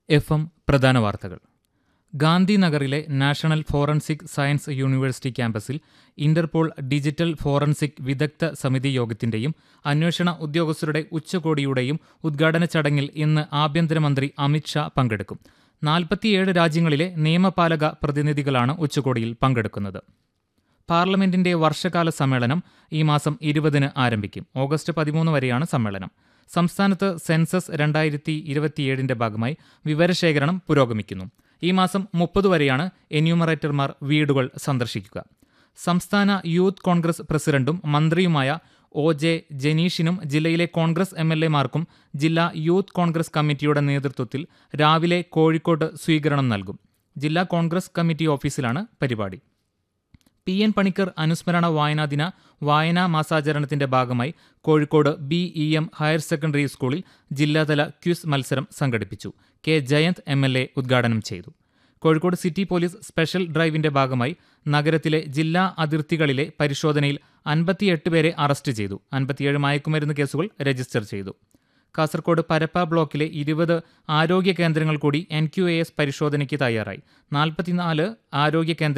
F M പ്രധാന വാർത്തകൾ ഗാന്ധിനഗറിലെ നാഷണൽ ഫോറൻസിക് സയൻസ് യൂണിവേഴ്സിറ്റി ക്യാമ്പസിൽ ഇന്റർപോൾ ഡിജിറ്റൽ ഫോറൻസിക് വിദഗ്ധ സമിതി യോഗത്തിന്റെയും അന്വേഷണ ഉദ്യോഗസ്ഥരുടെ ഉച്ചകോടിയുടെയും ഉദ്ഘാടന ചടങ്ങിൽ ഇന്ന് ആഭ്യന്തരമന്ത്രി അമിത് ഷാ പങ്കെടുക്കും നാൽപ്പത്തിയേഴ് രാജ്യങ്ങളിലെ നിയമപാലക പ്രതിനിധികളാണ് ഉച്ചകോടിയിൽ പങ്കെടുക്കുന്നത് പാർലമെന്റിന്റെ വർഷകാല സമ്മേളനം ഈ മാസം ഇരുപതിന് ആരംഭിക്കും ഓഗസ്റ്റ് പതിമൂന്ന് വരെയാണ് സമ്മേളനം സംസ്ഥാനത്ത് സെൻസസ് രണ്ടായിരത്തി ഇരുപത്തിയേഴിന്റെ ഭാഗമായി വിവരശേഖരണം പുരോഗമിക്കുന്നു ഈ മാസം മുപ്പത് വരെയാണ് എന്യൂമറേറ്റർമാർ വീടുകൾ സന്ദർശിക്കുക സംസ്ഥാന യൂത്ത് കോൺഗ്രസ് പ്രസിഡന്റും മന്ത്രിയുമായ ഒ ജെ ജനീഷിനും ജില്ലയിലെ കോൺഗ്രസ് എം എൽ എമാർക്കും ജില്ലാ യൂത്ത് കോൺഗ്രസ് കമ്മിറ്റിയുടെ നേതൃത്വത്തിൽ രാവിലെ കോഴിക്കോട് സ്വീകരണം നൽകും ജില്ലാ കോൺഗ്രസ് കമ്മിറ്റി ഓഫീസിലാണ് പരിപാടി പി എൻ പണിക്കർ അനുസ്മരണ വായനാ ദിന വായനാ മാസാചരണത്തിന്റെ ഭാഗമായി Kozhikode B E M higher secondary സ്കൂളിൽ ജില്ലാതല ക്വിസ് മത്സരം സംഘടിപ്പിച്ചു K Jayanth M L A ഉദ്ഘാടനം ചെയ്തു കോഴിക്കോട് സിറ്റി പോലീസ് സ്പെഷ്യൽ ഡ്രൈവിന്റെ ഭാഗമായി നഗരത്തിലെ ജില്ലാ അതിർത്തികളിലെ പരിശോധനയിൽ അൻപത്തിയെട്ട് പേരെ അറസ്റ്റ് ചെയ്തു അൻപത്തിയേഴ് മയക്കുമരുന്ന് കേസുകൾ രജിസ്റ്റർ ചെയ്തു കാസർകോട് പരപ്പ ബ്ലോക്കിലെ ഇരുപത് ആരോഗ്യ കേന്ദ്രങ്ങൾ കൂടി എൻ ക്യു എ എസ് പരിശോധനയ്ക്ക് തയ്യാറായി നാൽപ്പത്തിനാല് ആരോഗ്യ കേന്ദ്ര